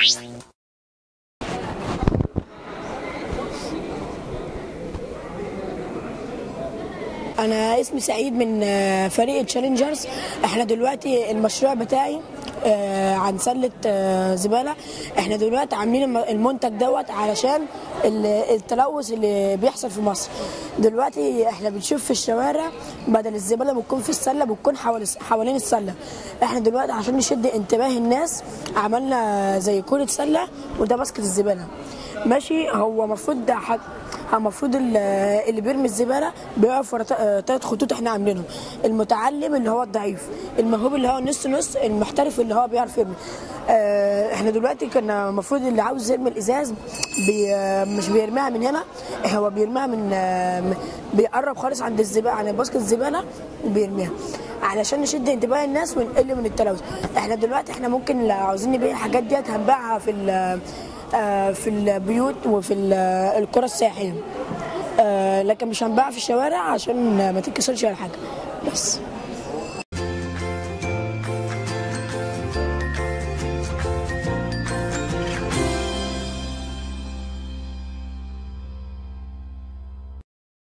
انا اسمي سعيد من آه، فريق تشالنجرز احنا دلوقتي المشروع بتاعي آه، عن سله آه، زباله احنا دلوقتي عاملين الم- المنتج دوت علشان ال- التلوث اللي بيحصل في مصر دلوقتي احنا بنشوف في الشوارع بدل الزباله بتكون في السله بتكون حوالي حوالين السله احنا دلوقتي عشان نشد انتباه الناس عملنا زي كوره سله وده باسكت الزباله ماشي هو المفروض ده حد المفروض ال- اللي بيرمي الزباله بيقف ورا ثلاث خطوط احنا عاملينهم المتعلم اللي هو الضعيف الموهوب اللي هو نص نص المحترف اللي هو بيعرف يرمي اه، احنا دلوقتي كنا المفروض اللي عاوز يرمي الازاز بي مش بيرميها من هنا هو بيرميها من اه، بيقرب خالص عند الزباله عند باسكت الزباله وبيرميها علشان نشد انتباه الناس ونقل من التلوث احنا دلوقتي احنا ممكن لو عاوزين نبيع الحاجات ديت هنبيعها في ال- آه، في البيوت وفي ال- القرى السياحيه آه، لكن مش هنباع في الشوارع عشان ما تتكسرش ولا حاجه بس